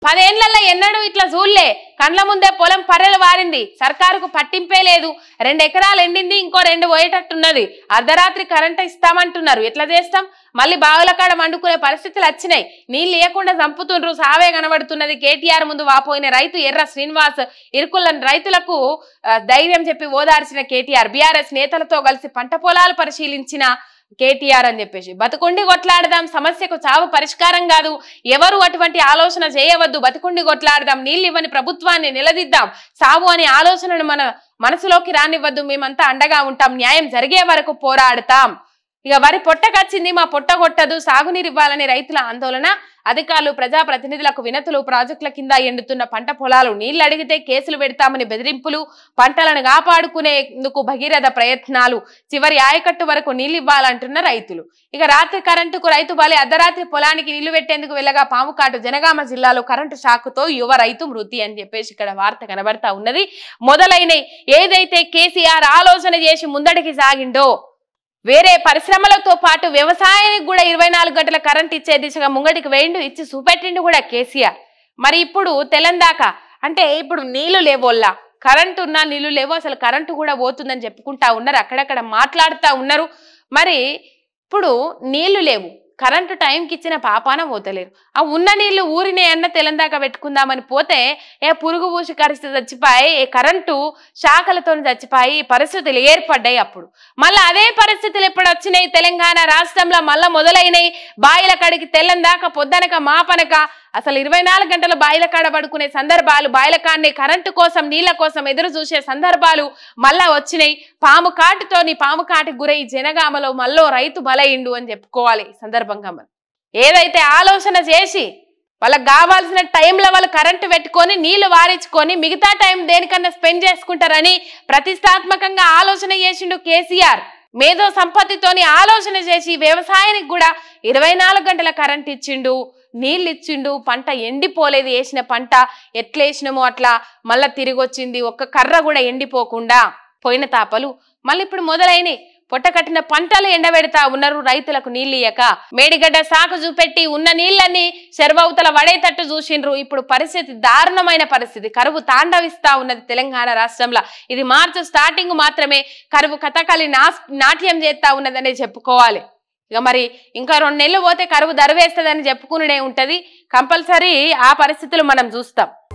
పదేళ్లలో ఎన్నడూ ఇట్లా చూడలే కండ్ల ముందే పొలం పర్రెలు వారింది సర్కారుకు పట్టింపే లేదు రెండు ఎకరాలు ఎండింది ఇంకో రెండు పోయేటట్టున్నది అర్ధరాత్రి కరెంట్ ఇస్తామంటున్నారు ఎట్లా చేస్తాం మళ్ళీ బావుల కాడ మండుకునే పరిస్థితులు వచ్చినాయి నీళ్ళు లేకుండా చంపుతుండ్రు సావే కనబడుతున్నది కేటీఆర్ ముందు వాపోయిన రైతు ఎర్ర శ్రీనివాస్ ఇరుకుల రైతులకు ఆ, ధైర్యం చెప్పి ఓదార్చిన కేటీఆర్ బీఆర్ఎస్ నేతలతో కలిసి పంట పొలాలు పరిశీలించిన కేటీఆర్ అని చెప్పేసి బతుకుండి కొట్లాడదాం సమస్యకు చావు పరిష్కారం కాదు ఎవరు అటువంటి ఆలోచన చేయవద్దు బతుకుండి కొట్లాడదాం నీళ్ళు ఇవ్వని ప్రభుత్వాన్ని నిలదీద్దాం సావు అనే ఆలోచనను మన మనసులోకి రానివ్వద్దు మేమంతా అండగా ఉంటాం న్యాయం జరిగే వరకు పోరాడతాం ఇక వరి పొట్టకచ్చింది మా పొట్ట కొట్టదు సాగునీరు ఇవ్వాలని రైతుల ఆందోళన అధికారులు ప్రజాప్రతినిధులకు వినతులు ప్రాజెక్టుల కింద ఎండుతున్న పంట పొలాలు నీళ్లు అడిగితే కేసులు పెడతామని బెదిరింపులు పంటలను కాపాడుకునేందుకు భగీరథ ప్రయత్నాలు చివరి ఆయకట్టు వరకు నీళ్లు ఇవ్వాలంటున్న రైతులు ఇక రాత్రి కరెంటుకు రైతు బలి అర్ధరాత్రి పొలానికి నీళ్లు పెట్టేందుకు వెళ్ళగా పాముకాటు జనగామ జిల్లాలో కరెంటు షాకుతో యువ రైతు మృతి అని చెప్పేసి ఇక్కడ వార్త కనబడతా ఉన్నది మొదలైన ఏదైతే కేసీఆర్ ఆలోచన చేసి ముందడికి సాగిండో వేరే పరిశ్రమలతో పాటు వ్యవసాయానికి కూడా ఇరవై నాలుగు గంటల కరెంట్ ఇచ్చే దిశగా ముంగడికి వేయండు ఇచ్చి చూపెట్టిండు కూడా కేసీఆర్ మరి ఇప్పుడు తెలందాక అంటే ఇప్పుడు నీళ్లు లేవోల్లా కరెంటు ఉన్నా నీళ్లు లేవు అసలు కరెంటు కూడా పోతుందని చెప్పుకుంటా ఉన్నారు అక్కడక్కడ మాట్లాడుతూ ఉన్నారు మరి ఇప్పుడు నీళ్లు లేవు కరెంటు టైంకి ఇచ్చిన పాపాన పోతలేరు ఆ ఉన్న నీళ్లు ఊరినే అన్న తెలందాక పెట్టుకుందామని పోతే ఏ పురుగు పూసి కరిస్తే చచ్చిపోయి ఏ కరెంటు శాఖలతో చచ్చిపోయి ఈ పరిస్థితులు ఏర్పడ్డాయి అప్పుడు మళ్ళీ అదే పరిస్థితులు ఎప్పుడు వచ్చినాయి తెలంగాణ రాష్ట్రంలో మళ్ళా మొదలైనవి బాయిల కాడికి తెల్లందాక పొద్దనక మాపనక అసలు ఇరవై నాలుగు గంటలు బాయిల కాడ పడుకునే సందర్భాలు బాయిల కాడనే కరెంటు కోసం నీళ్ల కోసం ఎదురు చూసే సందర్భాలు మళ్ళా వచ్చినాయి పాము కాటుతోని పాము కాటికి గురై జనగామలో మళ్ళీ రైతు బలయిండు అని చెప్పుకోవాలి ఈ సందర్భంగా మనం ఏదైతే ఆలోచన చేసి వాళ్ళకి కావాల్సిన టైంలో వాళ్ళు కరెంటు పెట్టుకొని నీళ్లు వారించుకొని మిగతా టైం దేనికన్నా స్పెండ్ చేసుకుంటారని ప్రతిష్టాత్మకంగా ఆలోచన చేసిండు కేసీఆర్ మేధో సంపత్తితోని ఆలోచన చేసి వ్యవసాయానికి కూడా ఇరవై నాలుగు గంటల కరెంట్ ఇచ్చిండు నీళ్ళు ఇచ్చిండు పంట ఎండిపోలేదు వేసిన పంట ఎట్లా వేసినామో అట్లా మళ్ళా తిరిగి వచ్చింది ఒక్క కర్ర కూడా ఎండిపోకుండా పోయిన తాపలు మళ్ళీ ఇప్పుడు మొదలైనవి పొట్ట కట్టిన పంటలు ఎండబెడతా ఉన్నారు రైతులకు నీళ్ళు ఇయ్యక మేడిగడ్డ సాకు చూపెట్టి ఉన్న నీళ్ళని శర్వవతల వడేటట్టు చూసిండ్రు ఇప్పుడు పరిస్థితి దారుణమైన పరిస్థితి కరువు తాండవిస్తా ఉన్నది తెలంగాణ రాష్ట్రంలో ఇది మార్చి స్టార్టింగ్ మాత్రమే కరువు కథకళి నాస్ నాట్యం చేస్తా ఉన్నదనే చెప్పుకోవాలి ఇక మరి ఇంకా రెండు నెలలు పోతే కరువు దరివేస్తుందని చెప్పుకునే ఉంటది కంపల్సరీ ఆ పరిస్థితులు మనం చూస్తాం